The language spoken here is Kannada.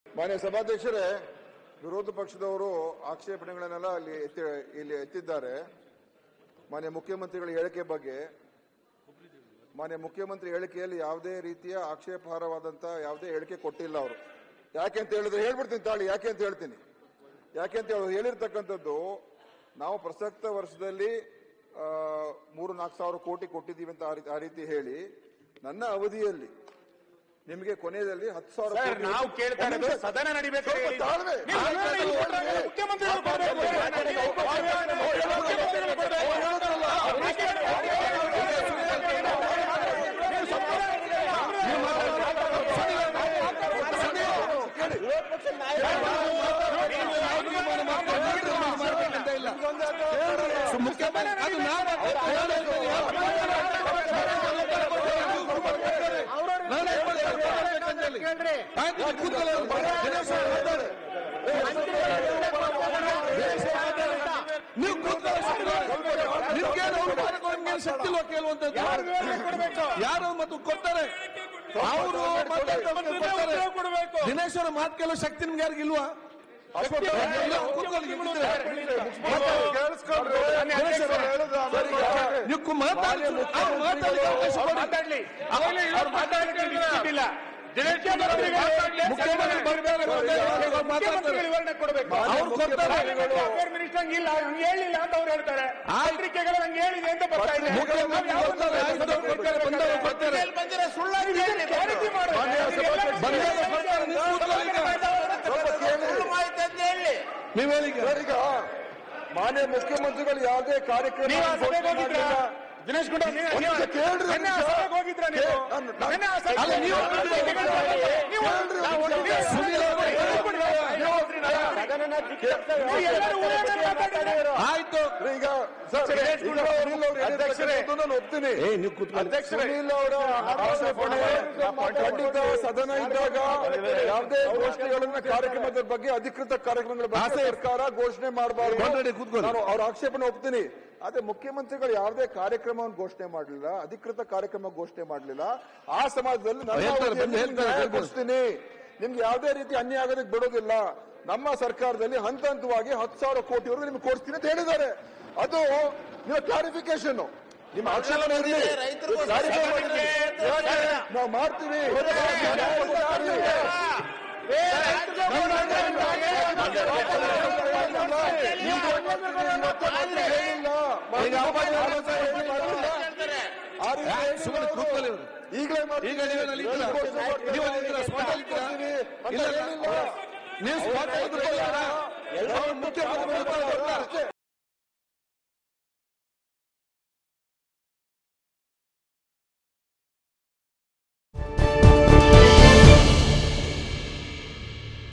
ಮಾನ್ಯ ಸಭಾಧ್ಯಕ್ಷರೇ ವಿರೋಧ ಪಕ್ಷದವರು ಆಕ್ಷೇಪಣೆಗಳನ್ನೆಲ್ಲ ಅಲ್ಲಿ ಎತ್ತಿ ಇಲ್ಲಿ ಎತ್ತಿದ್ದಾರೆ ಮಾನ್ಯ ಮುಖ್ಯಮಂತ್ರಿಗಳ ಹೇಳಿಕೆ ಬಗ್ಗೆ ಮಾನ್ಯ ಮುಖ್ಯಮಂತ್ರಿ ಹೇಳಿಕೆಯಲ್ಲಿ ಯಾವುದೇ ರೀತಿಯ ಆಕ್ಷೇಪಾರ್ಹವಾದಂತ ಯಾವುದೇ ಹೇಳಿಕೆ ಕೊಟ್ಟಿಲ್ಲ ಅವರು ಯಾಕೆ ಅಂತ ಹೇಳಿದ್ರೆ ಹೇಳ್ಬಿಡ್ತೀನಿ ತಾಳಿ ಯಾಕೆ ಅಂತ ಹೇಳ್ತೀನಿ ಯಾಕೆ ಅಂತ ಹೇಳಿ ಹೇಳಿರ್ತಕ್ಕಂಥದ್ದು ನಾವು ಪ್ರಸಕ್ತ ವರ್ಷದಲ್ಲಿ ಆ, ಮೂರು ನಾಲ್ಕು ಸಾವಿರ ಕೋಟಿ ಕೊಟ್ಟಿದ್ದೀವಿ ಅಂತ ಆ ರೀತಿ- ಆ ರೀತಿ ಹೇಳಿ ನನ್ನ ಅವಧಿಯಲ್ಲಿ ನಿಮಗೆ ಕೊನೆಯಲ್ಲಿ ಹತ್ತು ಸಾವಿರ ಸರ್ ಕೋಟಿ- ನಾವು ಕೇಳ್ತಾ ಒಂದು ಇರೋದು ನಿಮಿಷ. ಸದನ ನಡಿಬೇಕು ಸ್ವಲ್ಪ ತಾಳ್ಮೆ. ನೀವು ಸದನ ಇಲ್ಲಿ ಕೊಟ್ರೆ ಮುಖ್ಯಮಂತ್ರಿಗಳು ಕೊಡ್ಬೇಕು. ಮುಖ್ಯಮಂತ್ರಿಗಳು ಕೊಡ್ಬೇಕು. ಮುಖ್ಯಮಂತ್ರಿ ಅದು ನಾನು ನೀವು ನಿಮ್ಗೆ ನಿಮ್ಗೆ ಶಕ್ತಿ ಇಲ್ವಾ ಕೇಳುವಂತದ್ದು ಯಾರು ಮತ್ತು ಕೊಡ್ತಾರೆ ಅವರು ದಿನೇಶ್ ಅವರ ಮಾತು ಕೇಳೋ ಶಕ್ತಿ ನಿಮ್ಗೆ ಯಾರಿಗೂ ಇಲ್ವಾ ಇಲ್ಲ, ಕೂತ್ಕೊಳ್ಳಿ, ಇಲ್ಲಿದ್ರೆ. ಕೇಳಿಸ್ಕೊಂಡ್ರೆ ದಿನೇಶ್ ಅವರೇ, ನೀವು ಕು- ಮಾತಾಡಿ ಅವ್ರು ಮಾತಾಡಿ ಅವಕಾಶ ಕೊಡಿ. ಮಾತಾಡ್ಲಿ ಅವಾಗಲೇ ಇವ್ರು ಮಾತಾಡಕ್ಕೆ ಬಿಟ್ಟಿಲ್ಲ. ಮುಖ್ಯಮಂತ್ರಿ ಬರ್ತಾರೆ, ಬರ್ತಾರೆ, ಅವ್ರು ಮಾತಾಡ್ತಾರೆ. ಮುಖ್ಯಮಂತ್ರಿಗಳು ವಿವರಣೆ ಕೊಡಬೇಕು ಅವ್ರು ಕೊಡ್ತಾರೆ. ಅಫೇರ್ ಮಿನಿಸ್ಟರ್ ಹಂಗಿಲ್ಲ ಹಂಗೆ ಹೇಳಿಲ್ಲ ಅಂತ ಅವ್ರು ಹೇಳ್ತಾರೆ ಆಯ್ತು. ಪತ್ರಿಕೆಗಳು ಹಂಗೆ ಹೇಳಿದೆ ಅಂತ ಬರ್ತಾ ಇದೆ ಮುಖ್ಯಮಂತ್ರಿ ಬರ್ತಾರೆ, ಆಯ್ತು, ಅವ್ರು ಕೊಡ್ತಾರೆ, ಬಂದವರು ಕೊಡ್ತಾರೆ. ಕ್ಲಾರಿಟಿ ಮಾಡಿ ಬಂದಾಗ ಬರ್ತಾರೆ, ನೀವು ಕೂತ್ಕೊಳ್ಳಿ ಈಗ. ನೀವು ಹೇಳಿ ಈಗ. ಸರ್, ಈಗ ಮಾನ್ಯ ಮುಖ್ಯಮಂತ್ರಿಗಳು ಯಾವುದೇ ಕಾರ್ಯಕ್ರಮ ನೀವು ಆ ಸಭೆಗೆ ಘೋಷಣೆ ಹೋಗಿದ್ರಾ ಮಾಡಿಲ್ಲ. ದಿನೇಶ್ ಗುಂಡ ಒಂದ್ ನಿಮಿಷ ಕೇಳ್ರಿ ಒಂದ್ ನಿನ್ನೆ ಆ ನಿಮಿಷ. ಸಭೆಗೆ ಹೋಗಿದ್ರಾ ನೀವು ಕೇ- ನಾನು- ನಾನು- ನಿನ್ನೆ ಆ ಸಭೆಗೆ ಅಲ್ಲ, ನೀವು ಹೋಗಿದ್ರಾ? ನೀವು ಕೇಳ್ರಿ ಒಂದ್ ನಾವು ನಿಮಿಷ. ನೀವು ಸುನೀಲ್ ಅವರೇ, ನೀವು ಎಲ್ಲರೂ ಊರಲ್ಲೇ ಮಾತಾಡಿದ್ದೀರಾ? ಆಯ್ತು ಈಗ ಸರ್, ದಿನೇಶ್ ಈಗ ಗುಂಡೂರಾವ್ ಸುನೀಲ್ ಅವರು ಹೇಳಿರ್ತಕ್ಕಂಥದ್ದು ನಾನು ಒಪ್ತೀನಿ ಏ ನೀವು ಕೂತ್ಕೊಳ್ಳಿ ಸುನೀಲ್ ಅವರ ಆಕ್ಷೇಪಣೆ ಖಂಡಿತ ಸದನ ಇದ್ದಾಗ ಯಾವುದೇ ಘೋಷಣೆಗಳನ್ನ ಕಾರ್ಯಕ್ರಮದ ಬಗ್ಗೆ ಅಧಿಕೃತ ಕಾರ್ಯಕ್ರಮಗಳ ಬಗ್ಗೆ ಸರ್ಕಾರ ಘೋಷಣೆ ಮಾಡಬಾರ್ದು ಕೊಂಡಾಡಿ ಕೂತ್ಕೊಳ್ಳಿ. ನಾನು ಅವ್ರ ಆಕ್ಷೇಪಣೆ ಒಪ್ತೀನಿ ಆದ್ರೆ ಮುಖ್ಯಮಂತ್ರಿಗಳು ಯಾವುದೇ ಕಾರ್ಯಕ್ರಮವನ್ನು ಘೋಷಣೆ ಮಾಡಲಿಲ್ಲ ಅಧಿಕೃತ ಕಾರ್ಯಕ್ರಮ ಘೋಷಣೆ ಮಾಡಲಿಲ್ಲ ಆ ಸಮಾಜದಲ್ಲಿ ನನ್ನ ಹೇಳ್ತಾರೆ, ಅವಧಿಯಲ್ಲಿ ಬಂದು ಹೇಳ್ತಾರೆ, ನ್ಯಾಯ ಹೇಳ್ಬೋದು. ಕೊಡಿಸ್ತೀನಿ ನಿಮ್ಗೆ ಯಾವುದೇ ರೀತಿ ಅನ್ಯಾಯ ಆಗೋದಕ್ಕೆ ಬಿಡೋದಿಲ್ಲ ನಮ್ಮ ಸರ್ಕಾರದಲ್ಲಿ ಹಂತ ಹಂತವಾಗಿ ಹತ್ತು ಸಾವಿರ ಕೋಟಿವರೆಗೂ ನಿಮ್ಗೆ ಕೊಡಿಸ್ತೀನಿ ಅಂತ ಹೇಳಿದ್ದಾರೆ ಅದು ನಿಮ್ಮ ಕ್ಲಾರಿಫಿಕೇಶನ್ ನಿಮ್ಮ ಆಕ್ಷೇಪಣೆ ಇರಲಿ clarify ಮಾಡಿ. ನಾವು ಮಾಡ್ತೀವಿ ಸುಮ್ಮನೆ ಕೂತ್ಕೊಳ್ಳಿ ಇವ್ರು. ಈಗಲೇ ಈಗ ನೀವೇನಲ್ಲಿ ಇದ್ದೀರಾ? ನೀವು ಅಲ್ಲಿ ಇದ್ದೀರಾ? spot ಅಲ್ಲಿ ಇದ್ದೀರಾ? ಇಲ್ಲ, ಇಲ್ಲ. ನೀವು ಸ್ಪಾಟ್ ತೆಗೆದುಕೊಳ್ಳೋಣ ಅವ್ರು ಮುಖ್ಯಮಂತ್ರಿ ಬರ್ತಾರೆ.